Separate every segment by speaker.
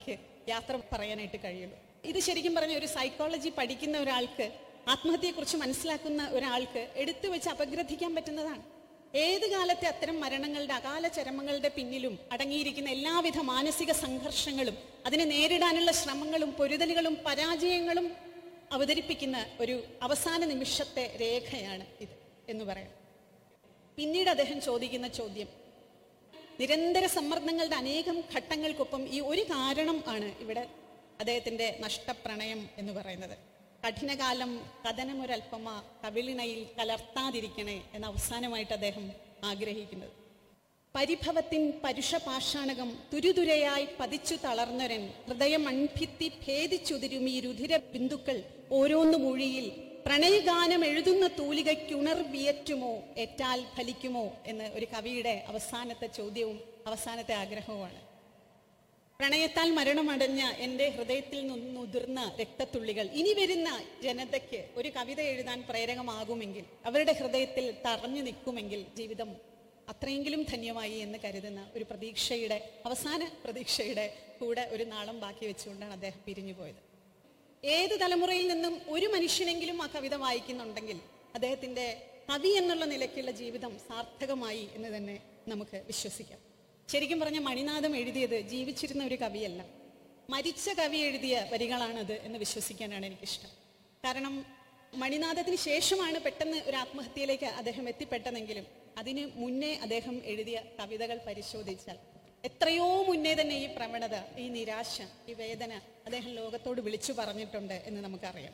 Speaker 1: യാത്ര പറയാനായിട്ട് കഴിയുള്ളൂ ഇത് ശരിക്കും പറഞ്ഞ ഒരു സൈക്കോളജി പഠിക്കുന്ന ഒരാൾക്ക് ആത്മഹത്യയെക്കുറിച്ച് മനസ്സിലാക്കുന്ന ഒരാൾക്ക് എടുത്തു വെച്ച് അപഗ്രഥിക്കാൻ പറ്റുന്നതാണ് ഏത് കാലത്തെ അത്തരം മരണങ്ങളുടെ അകാല ചരമങ്ങളുടെ പിന്നിലും അടങ്ങിയിരിക്കുന്ന എല്ലാവിധ മാനസിക സംഘർഷങ്ങളും അതിനെ നേരിടാനുള്ള ശ്രമങ്ങളും പൊരുതലുകളും പരാജയങ്ങളും അവതരിപ്പിക്കുന്ന ഒരു അവസാന നിമിഷത്തെ രേഖയാണ് ഇത് എന്ന് പറയാം പിന്നീട് അദ്ദേഹം ചോദിക്കുന്ന ചോദ്യം നിരന്തര സമ്മർദ്ദങ്ങളുടെ അനേകം ഘട്ടങ്ങൾക്കൊപ്പം ഈ ഒരു കാരണം ആണ് ഇവിടെ അദ്ദേഹത്തിന്റെ നഷ്ടപ്രണയം എന്ന് പറയുന്നത് കഠിനകാലം കഥനമൊരൽപ്പമ കവിളിണയിൽ കലർത്താതിരിക്കണേ എന്ന അവസാനമായിട്ട് അദ്ദേഹം ആഗ്രഹിക്കുന്നത് പരിഭവത്തിൻ പരുഷപാഷാണകം തുരുതുരയായി പതിച്ചു തളർന്നൊരൻ ഹൃദയം അൺഭിത്തി ഭേദിച്ചുതിരും ഈ രുധിര ബിന്ദുക്കൾ ഓരോന്നു മൊഴിയിൽ പ്രണയഗാനം എഴുതുന്ന തൂലികയ്ക്കുണർ വിയറ്റുമോ ഏറ്റാൽ ഫലിക്കുമോ എന്ന് ഒരു കവിയുടെ അവസാനത്തെ ചോദ്യവും അവസാനത്തെ ആഗ്രഹവുമാണ് പ്രണയത്താൽ മരണമടഞ്ഞ എൻ്റെ ഹൃദയത്തിൽ നിന്നുതിർന്ന രക്തത്തുള്ളികൾ ഇനി വരുന്ന ജനതയ്ക്ക് ഒരു കവിത എഴുതാൻ പ്രേരകമാകുമെങ്കിൽ അവരുടെ ഹൃദയത്തിൽ തറഞ്ഞു നിൽക്കുമെങ്കിൽ ജീവിതം അത്രയെങ്കിലും ധന്യമായി എന്ന് കരുതുന്ന ഒരു പ്രതീക്ഷയുടെ അവസാന പ്രതീക്ഷയുടെ കൂടെ ഒരു നാളം ബാക്കി വെച്ചുകൊണ്ടാണ് അദ്ദേഹം പിരിഞ്ഞു പോയത് ഏത് തലമുറയിൽ നിന്നും ഒരു മനുഷ്യനെങ്കിലും ആ കവിത വായിക്കുന്നുണ്ടെങ്കിൽ അദ്ദേഹത്തിന്റെ കവി എന്നുള്ള നിലയ്ക്കുള്ള ജീവിതം സാർത്ഥകമായി എന്ന് തന്നെ നമുക്ക് വിശ്വസിക്കാം ശരിക്കും പറഞ്ഞ മണിനാഥം എഴുതിയത് ജീവിച്ചിരുന്ന ഒരു കവിയല്ല മരിച്ച കവി എഴുതിയ വരികളാണത് എന്ന് വിശ്വസിക്കാനാണ് എനിക്കിഷ്ടം കാരണം മണിനാഥത്തിന് ശേഷമാണ് പെട്ടെന്ന് ഒരു ആത്മഹത്യയിലേക്ക് അദ്ദേഹം എത്തിപ്പെട്ടതെങ്കിലും അതിന് മുന്നേ അദ്ദേഹം എഴുതിയ കവിതകൾ പരിശോധിച്ചാൽ എത്രയോ മുന്നേ തന്നെ ഈ പ്രവണത ഈ നിരാശ ഈ വേദന അദ്ദേഹം ലോകത്തോട് വിളിച്ചു പറഞ്ഞിട്ടുണ്ട് എന്ന് നമുക്കറിയാം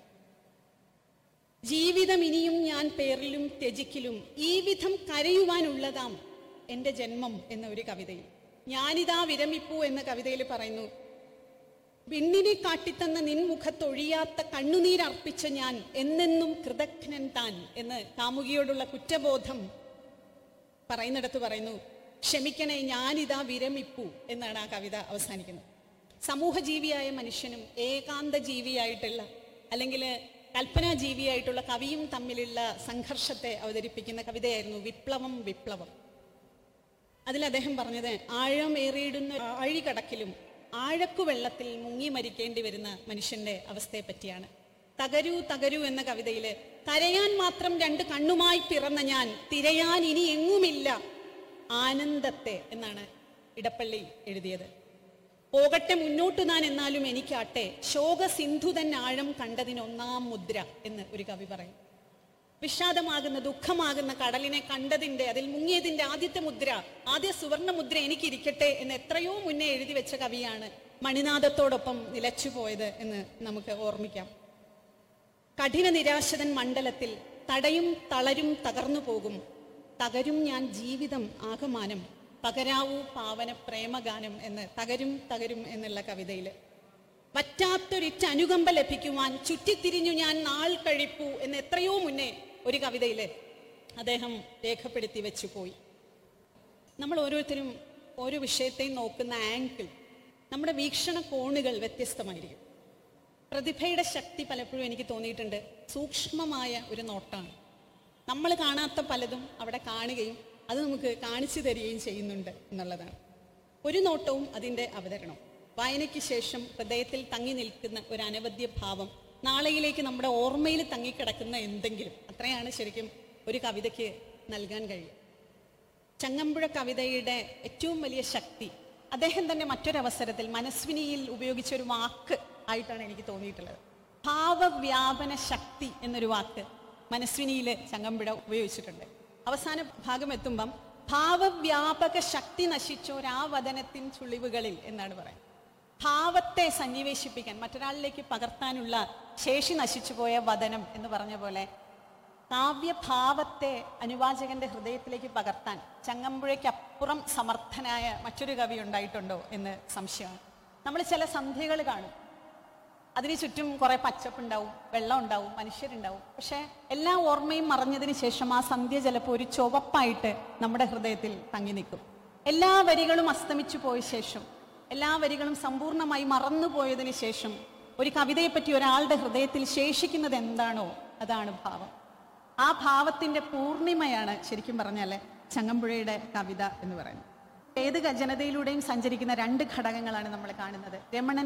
Speaker 1: ജീവിതം ഇനിയും ഞാൻ പേരിലും ത്യജിക്കിലും ഈ വിധം കരയുവാനുള്ളതാം എൻ്റെ ജന്മം എന്ന ഒരു കവിതയിൽ ഞാനിതാ വിരമിപ്പൂ എന്ന കവിതയിൽ പറയുന്നു വിണ്ണിനെ കാട്ടിത്തന്ന നിൻമുഖത്തൊഴിയാത്ത കണ്ണുനീരർപ്പിച്ച ഞാൻ എന്നെന്നും കൃതജ്ഞൻ താൻ എന്ന് കാമുകിയോടുള്ള കുറ്റബോധം പറയുന്നിടത്ത് പറയുന്നു ക്ഷമിക്കണേ ഞാനിതാ വിരമിപ്പു എന്നാണ് ആ കവിത അവസാനിക്കുന്നത് സമൂഹജീവിയായ മനുഷ്യനും ഏകാന്ത ജീവിയായിട്ടുള്ള അല്ലെങ്കിൽ കൽപ്പനാ ജീവിയായിട്ടുള്ള കവിയും തമ്മിലുള്ള സംഘർഷത്തെ അവതരിപ്പിക്കുന്ന കവിതയായിരുന്നു വിപ്ലവം വിപ്ലവം അതിൽ അദ്ദേഹം പറഞ്ഞത് ആഴമേറിയിടുന്ന ആഴികടക്കിലും ആഴക്കു വെള്ളത്തിൽ മുങ്ങി മരിക്കേണ്ടി വരുന്ന മനുഷ്യന്റെ അവസ്ഥയെ പറ്റിയാണ് തകരൂ തകരൂ എന്ന കവിതയില് കരയാൻ മാത്രം രണ്ട് കണ്ണുമായി പിറന്ന ഞാൻ തിരയാൻ ഇനി എങ്ങുമില്ല ആനന്ദത്തെ എന്നാണ് ഇടപ്പള്ളി എഴുതിയത് പോകട്ടെ മുന്നോട്ട് താൻ എന്നാലും എനിക്കാട്ടെ ശോക സിന്ധു തന്നെ ആഴം കണ്ടതിനൊന്നാം മുദ്ര എന്ന് ഒരു കവി പറയും വിഷാദമാകുന്ന ദുഃഖമാകുന്ന കടലിനെ കണ്ടതിന്റെ അതിൽ മുങ്ങിയതിന്റെ ആദ്യത്തെ മുദ്ര ആദ്യ സുവർണ മുദ്ര എനിക്കിരിക്കട്ടെ എന്ന് എത്രയോ മുന്നേ എഴുതി വെച്ച കവിയാണ് മണിനാഥത്തോടൊപ്പം നിലച്ചുപോയത് എന്ന് നമുക്ക് ഓർമ്മിക്കാം കഠിന നിരാശതൻ മണ്ഡലത്തിൽ തടയും തളരും തകർന്നു പോകും തകരും ഞാൻ ജീവിതം ആകമാനം പകരാവൂ പാവന പ്രേമഗാനം എന്ന് തകരും തകരും എന്നുള്ള കവിതയിൽ പറ്റാത്തൊരിറ്റ അനുകമ്പ ലഭിക്കുവാൻ ചുറ്റിത്തിരിഞ്ഞു ഞാൻ നാൾ കഴിപ്പു എന്ന് എത്രയോ മുന്നേ ഒരു കവിതയിൽ അദ്ദേഹം രേഖപ്പെടുത്തി വെച്ചു പോയി നമ്മൾ ഓരോരുത്തരും ഓരോ വിഷയത്തെയും നോക്കുന്ന ആംഗിൾ നമ്മുടെ വീക്ഷണ കോണുകൾ വ്യത്യസ്തമായിരിക്കും പ്രതിഭയുടെ ശക്തി പലപ്പോഴും എനിക്ക് തോന്നിയിട്ടുണ്ട് സൂക്ഷ്മമായ ഒരു നോട്ടാണ് നമ്മൾ കാണാത്ത പലതും അവിടെ കാണുകയും അത് നമുക്ക് കാണിച്ചു തരികയും ചെയ്യുന്നുണ്ട് എന്നുള്ളതാണ് ഒരു നോട്ടവും അതിൻ്റെ അവതരണവും വായനയ്ക്ക് ശേഷം ഹൃദയത്തിൽ തങ്ങി നിൽക്കുന്ന ഒരു അനവധ്യ ഭാവം നാളെയിലേക്ക് നമ്മുടെ ഓർമ്മയിൽ തങ്ങിക്കിടക്കുന്ന എന്തെങ്കിലും അത്രയാണ് ശരിക്കും ഒരു കവിതയ്ക്ക് നൽകാൻ കഴിയും ചങ്ങമ്പുഴ കവിതയുടെ ഏറ്റവും വലിയ ശക്തി അദ്ദേഹം തന്നെ മറ്റൊരവസരത്തിൽ മനസ്വിനിയിൽ ഉപയോഗിച്ച ഒരു വാക്ക് ആയിട്ടാണ് എനിക്ക് തോന്നിയിട്ടുള്ളത് ഭാവവ്യാപന ശക്തി എന്നൊരു വാക്ക് മനസ്വിനിയിൽ ചങ്ങമ്പുഴ ഉപയോഗിച്ചിട്ടുണ്ട് അവസാന ഭാഗം എത്തുമ്പം ഭാവവ്യാപക ശക്തി നശിച്ചോരാവതനത്തിൻ ചുളിവുകളിൽ എന്നാണ് പറയുന്നത് ഭാവത്തെ സന്നിവേശിപ്പിക്കാൻ മറ്റൊരാളിലേക്ക് പകർത്താനുള്ള ശേഷി നശിച്ചുപോയ വദനം എന്ന് പറഞ്ഞ പോലെ കാവ്യഭാവത്തെ അനുവാചകന്റെ ഹൃദയത്തിലേക്ക് പകർത്താൻ ചങ്ങമ്പുഴയ്ക്കപ്പുറം സമർത്ഥനായ മറ്റൊരു കവി ഉണ്ടായിട്ടുണ്ടോ എന്ന് സംശയമാണ് നമ്മൾ ചില സന്ധ്യകൾ കാണും അതിന് ചുറ്റും കുറെ പച്ചപ്പുണ്ടാവും വെള്ളം ഉണ്ടാവും മനുഷ്യരുണ്ടാവും പക്ഷെ എല്ലാ ഓർമ്മയും മറഞ്ഞതിന് ശേഷം ആ സന്ധ്യ ചിലപ്പോൾ ഒരു ചുവപ്പായിട്ട് നമ്മുടെ ഹൃദയത്തിൽ തങ്ങി നിൽക്കും എല്ലാ വരികളും അസ്തമിച്ചു പോയ ശേഷം എല്ലാ വരികളും സമ്പൂർണ്ണമായി മറന്നു പോയതിന് ശേഷം ഒരു കവിതയെപ്പറ്റി ഒരാളുടെ ഹൃദയത്തിൽ ശേഷിക്കുന്നത് എന്താണോ അതാണ് ഭാവം ആ ഭാവത്തിന്റെ പൂർണിമയാണ് ശരിക്കും പറഞ്ഞാൽ ചങ്ങമ്പുഴയുടെ കവിത എന്ന് പറയുന്നത് ഏത് ജനതയിലൂടെയും സഞ്ചരിക്കുന്ന രണ്ട് ഘടകങ്ങളാണ് നമ്മൾ കാണുന്നത് രമണൻ